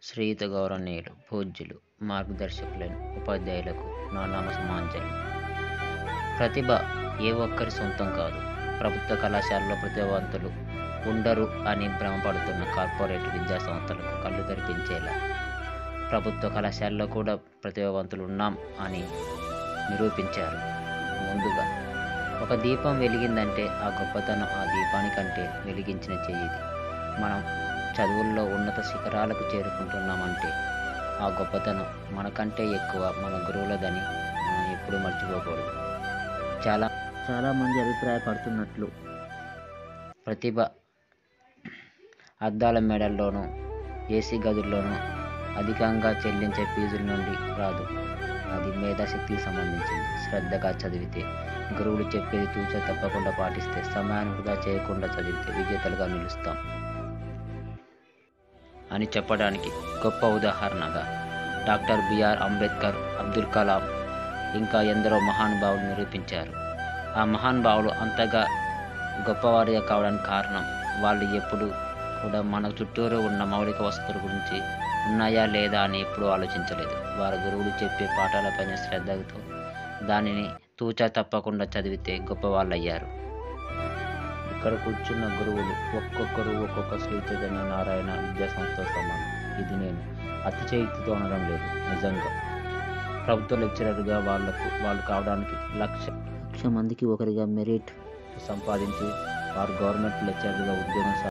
శ్రీయుత గౌరవనీయులు పూజ్యులు మార్గదర్శకులైన ఉపాధ్యాయులకు నా నమస్సుమాంజలి ప్రతిభ ఏ ఒక్కరి సొంతం కాదు ప్రభుత్వ కళాశాలలో ప్రతిభావంతులు ఉండరు అని భ్రమపడుతున్న కార్పొరేట్ విద్యా సంస్థలకు కళ్ళు తెరిపించేలా ప్రభుత్వ కళాశాలలో కూడా ప్రతిభావంతులు ఉన్నాం అని నిరూపించారు ముందుగా ఒక దీపం వెలిగిందంటే ఆ గొప్పతనం ఆ దీపానికంటే వెలిగించిన చెయ్యిది మనం చదువుల్లో ఉన్నత శిఖరాలకు చేరుకుంటున్నామంటే ఆ గొప్పతనం మనకంటే ఎక్కువ మన గురువులదని మనం ఎప్పుడూ మర్చిపోకూడదు చాలా చాలామంది అభిప్రాయపడుతున్నట్లు ప్రతిభ అద్దాల మెడల్లోనూ ఏసీ గదుల్లోనూ అధికంగా చెల్లించే ఫీజుల నుండి రాదు అది మేధాశక్తికి సంబంధించింది శ్రద్ధగా చదివితే గురువులు చెప్పేది తూచ తప్పకుండా పాటిస్తే సమయాన్ని వృధా చేయకుండా చదివితే విజేతలుగా నిలుస్తాం అని చెప్పడానికి గొప్ప ఉదాహరణగా డాక్టర్ బిఆర్ అంబేద్కర్ అబ్దుల్ కలాం ఇంకా ఎందరో మహానుభావులు నిరూపించారు ఆ మహానుభావులు అంతగా గొప్పవారిగా కావడానికి కారణం వాళ్ళు ఎప్పుడు కూడా మన చుట్టూరు ఉన్న మౌలిక వసతుల గురించి ఉన్నాయా లేదా అని ఎప్పుడూ ఆలోచించలేదు వారి గురువులు చెప్పే పాఠాలపైన శ్రద్ధతో దానిని తూచా తప్పకుండా చదివితే గొప్పవాళ్ళు అయ్యారు ఇక్కడ కూర్చున్న గురువులు ఒక్కొక్కరు ఒక్కొక్క శ్రీ చైతన్య నారాయణ విద్యా సంస్థ సమానం ఇది నేను అతిశయక్తితో అనడం లేదు నిజంగా ప్రభుత్వ లెక్చరర్గా వాళ్ళకు వాళ్ళు కావడానికి లక్ష లక్ష మందికి ఒకరిగా మెరిట్ సంపాదించి వారు గవర్నమెంట్ లెక్చరర్గా ఉద్యోగం